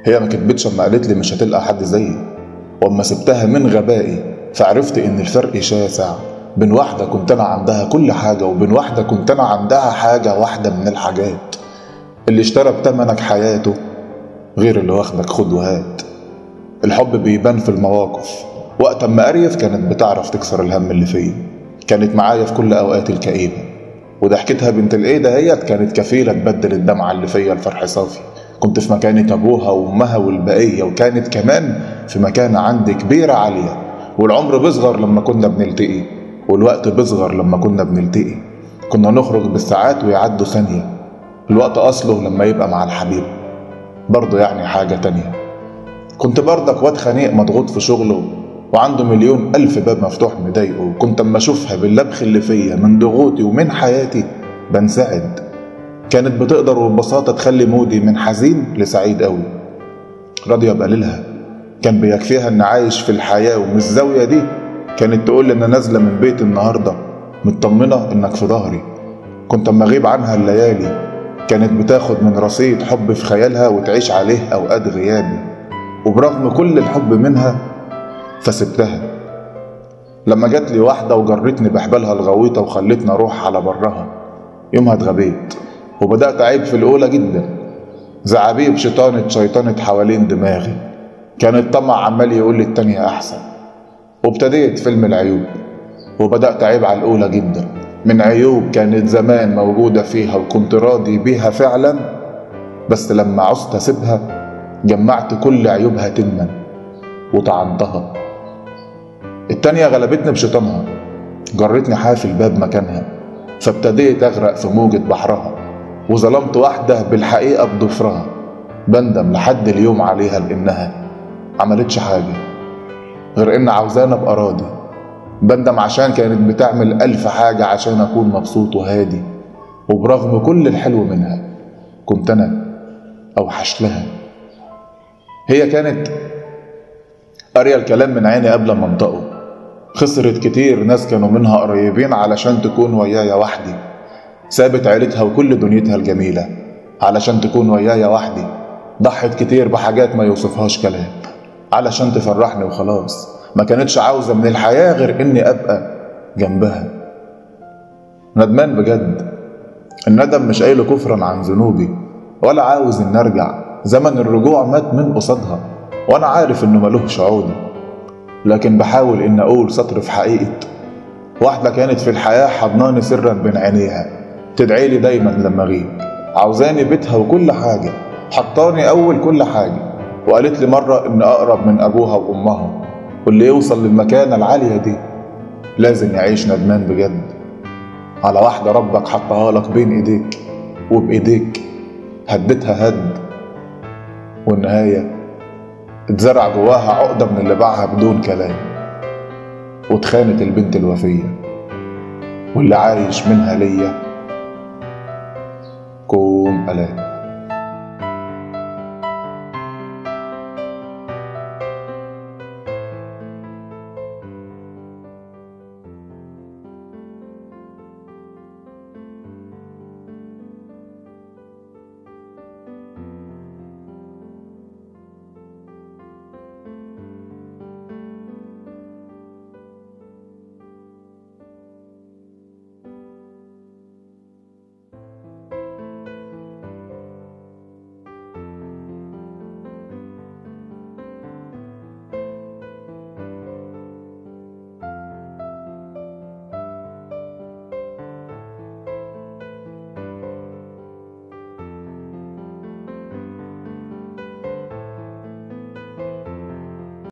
هي ما كدبتش اما قالت لي مش هتلقى حد زيي واما سبتها من غبائي فعرفت ان الفرق شاسع بين واحدة كنت انا عندها كل حاجة وبين واحدة كنت انا عندها حاجة واحدة من الحاجات اللي اشترى بتمنك حياته غير اللي واخدك خد وهات الحب بيبان في المواقف وقت اما اريف كانت بتعرف تكسر الهم اللي فيا كانت معايا في كل اوقات الكئيبة وضحكتها بنت الايه دهيت كانت كفيلة تبدل الدمعة اللي فيا الفرح صافي كنت في مكانة ابوها وامها والبقية وكانت كمان في مكانة عندي كبيرة عالية والعمر بيصغر لما كنا بنلتقي والوقت بيصغر لما كنا بنلتقي كنا نخرج بالساعات ويعدوا ثانية الوقت أصله لما يبقى مع الحبيب برضه يعني حاجة تانية كنت برضك واد خنيق مضغوط في شغله وعنده مليون ألف باب مفتوح مضايقه كنت أما أشوفها باللبخ اللي فيا من ضغوطي ومن حياتي بنسعد كانت بتقدر وببساطة تخلي مودي من حزين لسعيد قوي راضية بقليلها كان بيكفيها إن عايش في الحياة ومن الزاوية دي كانت تقول لي إن نازلة من بيت النهاردة مطمنة إنك في ظهري كنت أما أغيب عنها الليالي كانت بتاخد من رصيد حب في خيالها وتعيش عليه أوقات غيابي وبرغم كل الحب منها فسبتها لما جات لي واحدة وجرتني بحبالها الغويطة وخلتني أروح على برها يومها اتغبيت وبدأت أعيب في الأولى جدا زعابيب شيطانة شيطانة حوالين دماغي كان الطمع عمال يقول لي التانية أحسن وابتديت فيلم العيوب وبدأت أعيب على الأولى جدا من عيوب كانت زمان موجودة فيها وكنت راضي بيها فعلا بس لما عوزت أسيبها جمعت كل عيوبها تما وطعنتها التانية غلبتني بشيطانها جرتني حافي الباب مكانها فابتديت أغرق في موجة بحرها وظلمت واحدة بالحقيقة بضفرها بندم لحد اليوم عليها لأنها عملتش حاجة غير إن عاوزاني أبقى راضي بندم عشان كانت بتعمل ألف حاجة عشان أكون مبسوط وهادي وبرغم كل الحلو منها كنت أنا أوحش لها هي كانت قارية الكلام من عيني قبل ما انطقه خسرت كتير ناس كانوا منها قريبين علشان تكون ويايا وحدي سابت عيلتها وكل دنيتها الجميلة علشان تكون ويايا وحدي ضحت كتير بحاجات ما يوصفهاش كلام علشان تفرحني وخلاص ما كانتش عاوزة من الحياة غير إني أبقى جنبها ندمان بجد الندم مش قايل كفرا عن ذنوبي ولا عاوز إن أرجع زمن الرجوع مات من قصادها وأنا عارف إنه ملوش عودة لكن بحاول إن أقول سطر في حقيقة واحدة كانت في الحياة حضناني سرا بين عينيها تدعي لي دايما لما أغيب عاوزاني بيتها وكل حاجة حطاني أول كل حاجة وقالت لي مرة إن أقرب من أبوها وأمها واللي يوصل للمكانة العالية دي لازم يعيش ندمان بجد على واحدة ربك حطها لك بين إيديك وبإيديك هدتها هد والنهاية اتزرع جواها عقدة من اللي باعها بدون كلام واتخانت البنت الوفية واللي عايش منها ليا كوم ألام